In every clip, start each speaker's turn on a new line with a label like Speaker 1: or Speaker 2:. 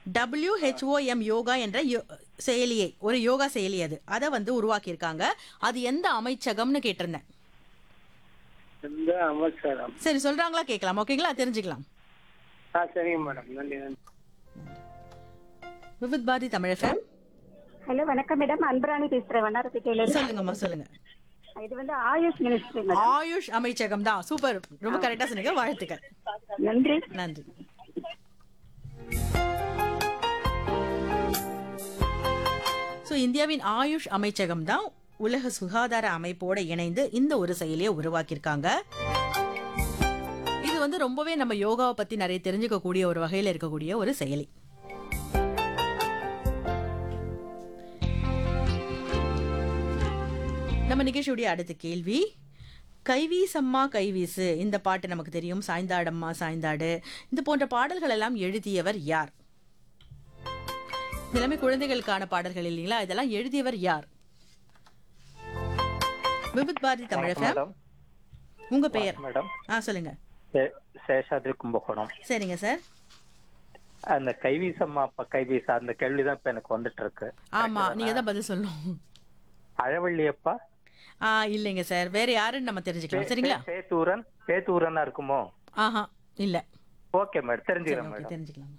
Speaker 1: டபிள்யூஹெச்ஓஎம் யோகா என்ற யோ- செயலியை ஒரு யோகா செயலி அது அதை வந்து உருவாக்கியிருக்காங்க அது எந்த அமைச்சகம்னு கேட்டிருந்தேன்
Speaker 2: எந்த அமைச்சரம்
Speaker 1: சரி சொல்றாங்களா கேட்கலாம் ஓகேங்களா தெரிஞ்சுக்கலாம்
Speaker 2: ஆ சரிங்க மேடம் நன்றி நன்றி
Speaker 1: விவித் பாரதி தமிழ் எஃப்எம்
Speaker 3: ஹலோ வணக்கம் மேடம் அன்பராணி பேசுறேன் வண்ணாரப்பேட்டையில இருந்து.
Speaker 1: சொல்லுங்கம்மா சொல்லுங்க
Speaker 3: இது வந்து ஆயுஷ் மினிஸ்ட்ரி மேடம்
Speaker 1: ஆயுஷ் அமைச்சகம் தான் சூப்பர் ரொம்ப கரெக்டா சொன்னீங்க வாழ்த்துக்கள்
Speaker 3: நன்றி
Speaker 1: நன்றி ஸோ இந்தியாவின் ஆயுஷ் அமைச்சகம் தான் உலக சுகாதார அமைப்போட இணைந்து இந்த ஒரு செயலியை உருவாக்கியிருக்காங்க இது வந்து ரொம்பவே நம்ம யோகாவை பத்தி நிறைய தெரிஞ்சுக்கக்கூடிய ஒரு வகையில் இருக்கக்கூடிய ஒரு செயலி நம்ம நிகழ்ச்சியுடைய அடுத்த கேள்வி கைவீசம்மா கைவீசு இந்த பாட்டு நமக்கு தெரியும் சாய்ந்தாடம்மா சாய்ந்தாடு இந்த போன்ற பாடல்கள் எல்லாம் எழுதியவர் யார் இது எல்லாமே குழந்தைகளுக்கான பாடல்கள் இல்லைங்களா இதெல்லாம் எழுதியவர் யார் விவித் பாரதி தமிழ் FM.
Speaker 4: மேடம்
Speaker 1: உங்க பெயர்
Speaker 4: மேடம்
Speaker 1: ஆ சொல்லுங்க
Speaker 4: சே- சேஷாத்ரி கும்பகோணம்
Speaker 1: சரிங்க சார்
Speaker 4: அந்த கைவீசம்மா அப்பா கைவீசா அந்த கேள்விதான் இப்ப எனக்கு வந்துட்டு இருக்கு
Speaker 1: ஆமா நீங்க தான் பதில் சொல்லணும்
Speaker 4: அழவள்ளியப்பா
Speaker 1: ஆ இல்லைங்க சார் வேற யாருன்னு நம்ம தெரிஞ்சுக்கலாம் சரிங்களா
Speaker 4: சேத்தூரன் சேத்தூரனா இருக்குமோ
Speaker 1: ஆஹா இல்ல
Speaker 4: ஓகே மேடம் தெரிஞ்சுக்கிறேன்
Speaker 1: ஓகே
Speaker 4: மேடம்
Speaker 1: தெரிஞ்சுக்கலாம்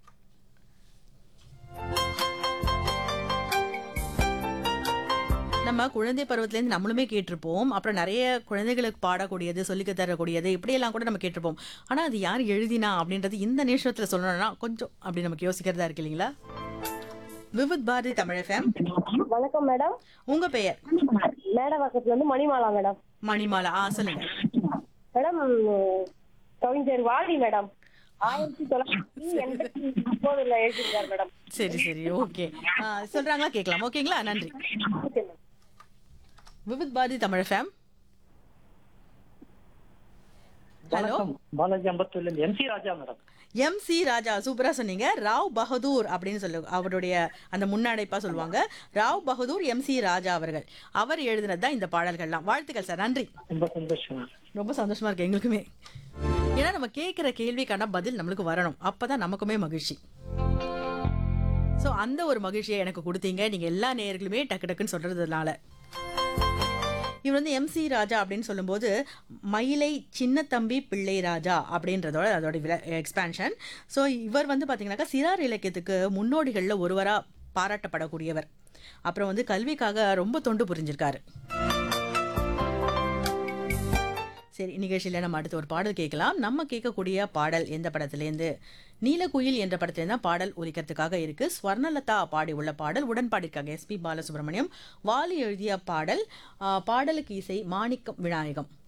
Speaker 1: நம்ம குழந்தை பருவத்திலேருந்து நம்மளுமே கேட்டிருப்போம் அப்புறம் நிறைய குழந்தைகளுக்கு பாடக்கூடியது சொல்லிக்க தரக்கூடியது இப்படியெல்லாம் கூட நம்ம கேட்டிருப்போம் ஆனா அது யார் எழுதினா அப்படின்றது இந்த நிமிஷத்துல சொல்லணும்னா கொஞ்சம் அப்படி நமக்கு யோசிக்கிறதா இருக்கு இல்லைங்களா விவித் பாரதி தமிழ் எஃப்எம்
Speaker 5: வணக்கம் மேடம்
Speaker 1: உங்க பெயர்
Speaker 5: மேடவாக்கத்துல இருந்து மணிமாலா மேடம்
Speaker 1: மணிமாலா ஆ சொல்லுங்க
Speaker 5: மேடம் கவிஞர் வாலி மேடம் ஆயிரத்தி தொள்ளாயிரத்தி எண்பத்தி ஒன்பதுல எழுதியிருக்காரு மேடம்
Speaker 1: சரி சரி ஓகே சொல்றாங்களா கேட்கலாம் ஓகேங்களா நன்றி
Speaker 5: okay ma'am
Speaker 1: Vividh Bharati Tamil FM hello
Speaker 2: வணக்கம் பாலாஜி அம்பத்தூர்ல இருந்து M C Raja madam
Speaker 1: M C Raja சூப்பரா சொன்னீங்க ராவ் பகதூர் அப்படின்னு சொல்லு அவருடைய அந்த முன்னடைப்பா சொல்லுவாங்க ராவ் பகதூர் எம் சி ராஜா அவர்கள் அவர் எழுதினது தான் இந்த பாடல்கள்லாம் வாழ்த்துக்கள் சார் நன்றி
Speaker 2: ரொம்ப சந்தோஷம்
Speaker 1: ரொம்ப சந்தோஷமா இருக்கு எங்களுக்குமே ஏன்னா நம்ம கேட்குற கேள்விக்கான பதில் நம்மளுக்கு வரணும் அப்பதான் நமக்குமே மகிழ்ச்சி ஸோ அந்த ஒரு மகிழ்ச்சியை எனக்கு கொடுத்தீங்க நீங்க எல்லா நேயர்களுமே டக்கு டக்குன்னு சொல்றதுனால இவர் வந்து எம்சி ராஜா அப்படின்னு சொல்லும்போது மயிலை சின்னத்தம்பி பிள்ளை ராஜா அப்படின்றதோட அதோட எக்ஸ்பான்ஷன் ஸோ இவர் வந்து பார்த்தீங்கன்னாக்கா சிறார் இலக்கியத்துக்கு முன்னோடிகளில் ஒருவராக பாராட்டப்படக்கூடியவர் அப்புறம் வந்து கல்விக்காக ரொம்ப தொண்டு புரிஞ்சிருக்காரு சரி நிகழ்ச்சியில் நம்ம அடுத்து ஒரு பாடல் கேட்கலாம் நம்ம கேட்கக்கூடிய பாடல் எந்த படத்துலேருந்து நீலக்குயில் என்ற படத்துலேருந்து தான் பாடல் ஒலிக்கிறதுக்காக இருக்கு ஸ்வர்ணலதா பாடி உள்ள பாடல் உடன் பாடியிருக்காங்க எஸ்பி பாலசுப்ரமணியம் வாலி எழுதிய பாடல் ஆ, பாடலுக்கு இசை மாணிக்கம் விநாயகம்